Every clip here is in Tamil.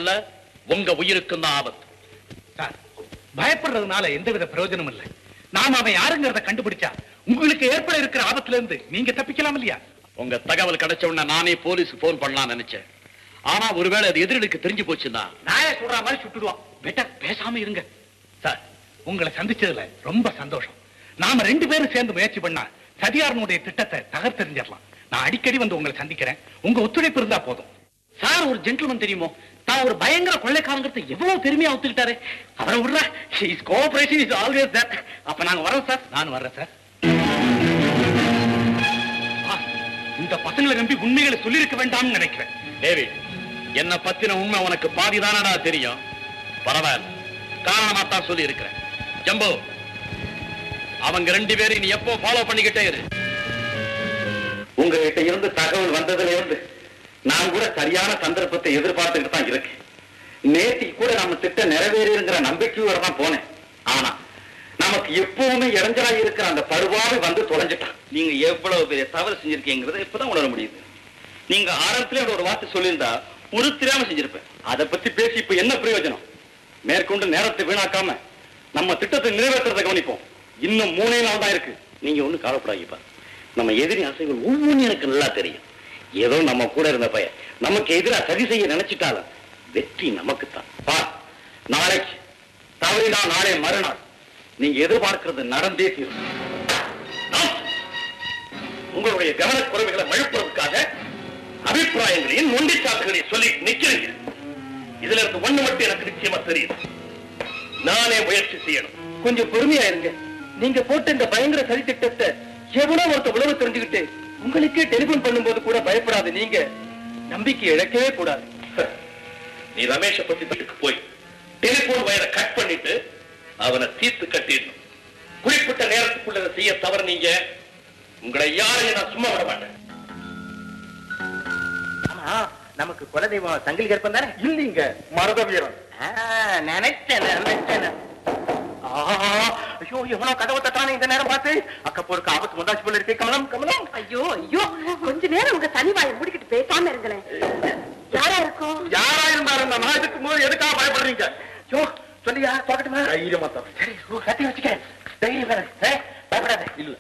மட்டுமல்ல உங்க உயிருக்கும் தான் ஆபத்து சார் பயப்படுறதுனால எந்தவித பிரயோஜனமும் இல்லை நாம அவன் யாருங்கிறத கண்டுபிடிச்சா உங்களுக்கு ஏற்பட இருக்கிற ஆபத்துல இருந்து நீங்க தப்பிக்கலாம் இல்லையா உங்க தகவல் கிடைச்ச உடனே நானே போலீஸ் போன் பண்ணலாம் நினைச்சேன் ஆனா ஒருவேளை அது எதிரிகளுக்கு தெரிஞ்சு போச்சுன்னா நாய சொல்ற மாதிரி சுட்டுடுவான் பெட்டர் பேசாம இருங்க சார் உங்களை சந்திச்சதுல ரொம்ப சந்தோஷம் நாம ரெண்டு பேரும் சேர்ந்து முயற்சி பண்ணா சதியாரனுடைய திட்டத்தை தகர்த்தெறிஞ்சிடலாம் நான் அடிக்கடி வந்து உங்களை சந்திக்கிறேன் உங்க ஒத்துழைப்பு இருந்தா போதும் சார் ஒரு ஜென்டில்மேன் தெரியுமோ தான் ஒரு பயங்கர கொள்ளைக்காரங்கிறத எவ்வளவு பெருமையா ஒத்துக்கிட்டாரு அவரை விடுற is cooperation is always that அப்ப நாங்க வரோம் சார் நான் வர்றேன் சார் ஆ, இந்த பசங்களை நம்பி உண்மைகளை சொல்லியிருக்க வேண்டாம்னு நினைக்கிறேன் டேவிட் என்ன பத்தின உண்மை உனக்கு பாதிதானடா தெரியும் பரவாயில்ல காரணமா தான் சொல்லி இருக்கிறேன் ஜம்போ அவங்க ரெண்டு பேரையும் நீ எப்போ ஃபாலோ பண்ணிக்கிட்டே இரு உங்ககிட்ட இருந்து தகவல் வந்ததுல இருந்து நான் கூட சரியான சந்தர்ப்பத்தை எதிர்பார்த்துக்கிட்டு தான் இருக்கேன் நேத்திக்கு கூட நம்ம திட்டம் நிறைவேறிங்கிற நம்பிக்கையோட தான் போனேன் ஆனா நமக்கு எப்பவுமே இடைஞ்சலா இருக்கிற அந்த பருவாவை வந்து தொலைஞ்சிட்டான் நீங்க எவ்வளவு பெரிய தவறு செஞ்சிருக்கீங்கிறத இப்பதான் உணர முடியுது நீங்க ஆரம்பத்திலே ஒரு வார்த்தை சொல்லியிருந்தா ஒரு தெரியாம செஞ்சிருப்பேன் அதை பத்தி பேசி இப்ப என்ன பிரயோஜனம் மேற்கொண்டு நேரத்தை வீணாக்காம நம்ம திட்டத்தை நிறைவேற்றுறதை கவனிப்போம் இன்னும் மூணே நாள் தான் இருக்கு நீங்க ஒண்ணு கவலைப்படாதீப்பா நம்ம எதிரி அசைகள் ஒவ்வொன்றும் எனக்கு நல்லா தெரியும் ஏதோ நம்ம கூட இருந்த பையன் நமக்கு எதிரா சரி செய்ய நினைச்சிட்டாலும் வெற்றி நமக்குத்தான் பா நாளைக்கு தவறினா நாளே மறுநாள் நீங்க எதிர்பார்க்கிறது நடந்தே தீரும் நான் உங்களுடைய கவனக்குறைவுகளை மழுப்புறதுக்காக அபிப்பிராயங்களையும் நொண்டிச்சாக்குகளையும் சொல்லி நிக்கிறீங்க இதுல இருந்து ஒண்ணு மட்டும் எனக்கு நிச்சயமா தெரியுது நானே முயற்சி செய்யணும் கொஞ்சம் பொறுமையா இருங்க நீங்க போட்ட இந்த பயங்கர சதி திட்டத்தை எவ்வளோ ஒருத்த உழவு தெரிஞ்சுக்கிட்டு உங்களுக்கே டெலிபோன் பண்ணும்போது கூட பயப்படாத நீங்க நம்பிக்கை இழக்கவே கூடாது நீ ரமேஷ பத்தி வீட்டுக்கு போய் டெலிபோன் வயரை கட் பண்ணிட்டு அவனை தீர்த்து கட்டிடணும் குறிப்பிட்ட நேரத்துக்குள்ள இதை செய்ய தவறு நீங்க உங்களை யாரையும் நான் சும்மா விட மாட்டேன் ஆமா நமக்கு குலதெய்வம் சங்கிலி கற்பம் தானே இல்லீங்க மரத வீரன் நினைச்சேன் நினைச்சேன் ஐயோ எவ்வளவு கதவை தட்டானே இந்த நேரம் பார்த்து அக்கப்போருக்கு ஆபத்து வந்தாச்சு போல இருக்கு கமலம் கமலம் ஐயோ ஐயோ கொஞ்ச நேரம் உங்க சனிவாயை முடிக்கிட்டு பேசாம இருங்களேன் யாரா இருக்கும் யாரா இருந்தாலும் நான் இதுக்கு போது எதுக்காக பயப்படுறீங்க ஐயோ சொல்லியா தொடக்கட்டுமா தைரியமா தான் சரி ஓ, கத்தி வச்சுக்க தைரியம் வேற ஏ, பயப்படாத இல்ல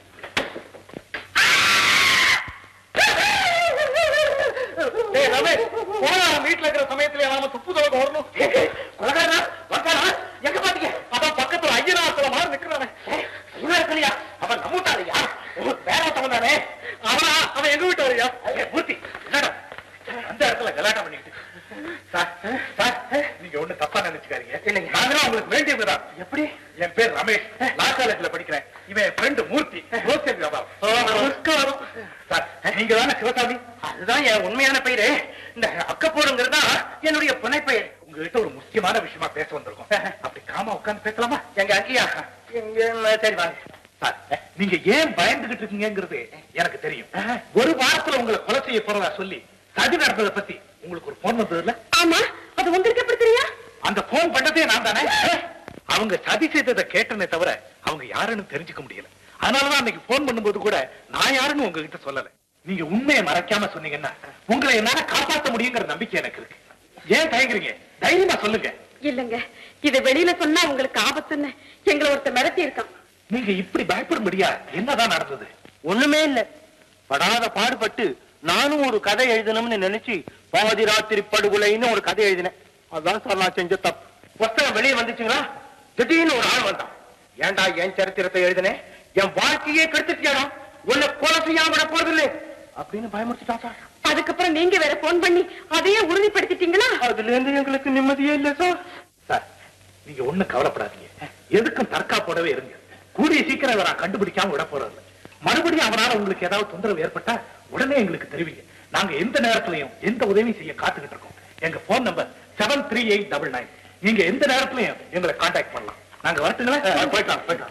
டேய் ரமேஷ் போனா வீட்டுல இருக்கிற சமயத்துல நாம துப்பு துவக்க வரணும் கொலகாரனா வந்தாரா எங்க பாத்தீங்க அதான் பக்கத்துல ஐயனாத்துல மாதிரி நிக்கிறானே இவன் இருக்கலையா அவன் நம்ம வீட்டாரியா வேற ஒருத்தவன் தானே அவனா அவன் எங்க வீட்டாரியா மூர்த்தி என்னடா அந்த இடத்துல கலாட்டம் பண்ணிக்கிட்டு சார் சார் நீங்க ஒண்ணு தப்பா நினைச்சுக்காதீங்க இல்லைங்க. நாங்களும் உங்களுக்கு வேண்டியதுதான் எப்படி என் பேர் ரமேஷ் லா காலேஜ்ல படிக்கிறேன் இவன் என் ஃப்ரெண்டு மூர்த்தி ஹோல்சேல் வியாபாரம் நமஸ்காரம் சார் நீங்க தானே சிவசாமி அதுதான் என் உண்மையான பெயரு இந்த அக்கப்போருங்கிறது தான் என்னுடைய புனை பெயர் உங்ககிட்ட ஒரு முக்கியமான விஷயமா பேச வந்திருக்கோம் அப்படி காமா உட்கார்ந்து பேசலாமா எங்க அங்கேயா எங்க சரி வாங்க சார் நீங்க ஏன் பயந்துகிட்டு இருக்கீங்கிறது எனக்கு தெரியும் ஒரு வாரத்துல உங்களை கொலை செய்ய போறதா சொல்லி சதி நடந்ததை பத்தி உங்களுக்கு ஒரு போன் வந்தது இல்ல ஆமா அது உங்களுக்கு எப்படி தெரியும் அந்த போன் பண்ணதே நான் தானே அவங்க சதி செய்ததை கேட்டனே தவிர அவங்க யாருன்னு தெரிஞ்சுக்க முடியல அதனாலதான் அன்னைக்கு போன் பண்ணும்போது கூட நான் யாருன்னு உங்ககிட்ட சொல்லல நீங்க உண்மையை மறைக்காம சொன்னீங்கன்னா உங்களை என்னால காப்பாற்ற முடியுங்கிற நம்பிக்கை எனக்கு இருக்கு ஏன் தயங்குறீங்க தைரியமா சொல்லுங்க இல்லங்க இத வெளியில சொன்னா உங்களுக்கு ஆபத்துன்னு எங்களை ஒருத்தர் மிரட்டி இருக்கான் நீங்க இப்படி பயப்படும்படியா என்னதான் நடந்தது ஒண்ணுமே இல்ல படாத பாடுபட்டு நானும் ஒரு கதை எழுதணும்னு நினைச்சு பாதி ராத்திரி படுகொலைன்னு ஒரு கதை எழுதினேன் அதான் சார் நான் செஞ்ச தப்பு புத்தகம் வெளியே வந்துச்சுங்களா திடீர்னு ஒரு ஆள் வந்தான் ஏன்டா என் சரித்திரத்தை எழுதினேன் என் வாழ்க்கையே கெடுத்துட்டியாடா உன்னை கொலை செய்யாம விட போறது அப்படின்னு பயமுறுத்திட்டான் சார் அதுக்கப்புறம் நீங்க வேற போன் பண்ணி அதையே உறுதிப்படுத்திட்டீங்களா அதுல இருந்து எங்களுக்கு நிம்மதியே இல்ல சார் சார் நீங்க ஒண்ணும் கவலைப்படாதீங்க எதுக்கும் தற்காப்போடவே இருங்க கூடிய சீக்கிரம் இவரை நான் கண்டுபிடிக்காம விட போறது மறுபடியும் அவனால உங்களுக்கு ஏதாவது தொந்தரவு ஏற்பட்டா உடனே எங்களுக்கு தெரிவிங்க நாங்க எந்த நேரத்திலையும் எந்த உதவியும் செய்ய காத்துக்கிட்டு இருக்கோம் எங்க phone number seven three eight double nine நீங்க எந்த நேரத்திலையும் எங்களை கான்டாக்ட் பண்ணலாம் நாங்க வரட்டுங்களா போயிட்டோம் போயிட்டோம்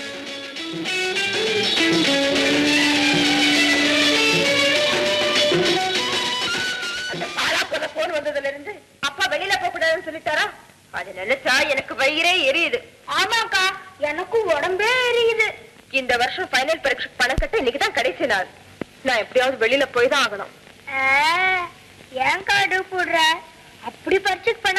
அந்த பாலாப்பத போன் வந்ததுல இருந்து அப்பா வெளியில போக கூடாதுன்னு சொல்லிட்டாரா அது நினைச்சா எனக்கு வயிறே எரியுது ஆமாக்கா எனக்கும் உடம்பே எரியுது இந்த வருஷம் ஃபைனல் பரீட்சை பணம் கட்ட இன்னைக்கு தான் கடைசி நாள் நான் எப்படியாவது வெளியில போய் தான் ஆகணும் ஏன் காடு போடுற அப்படி பறிச்சுக்கு பண்ண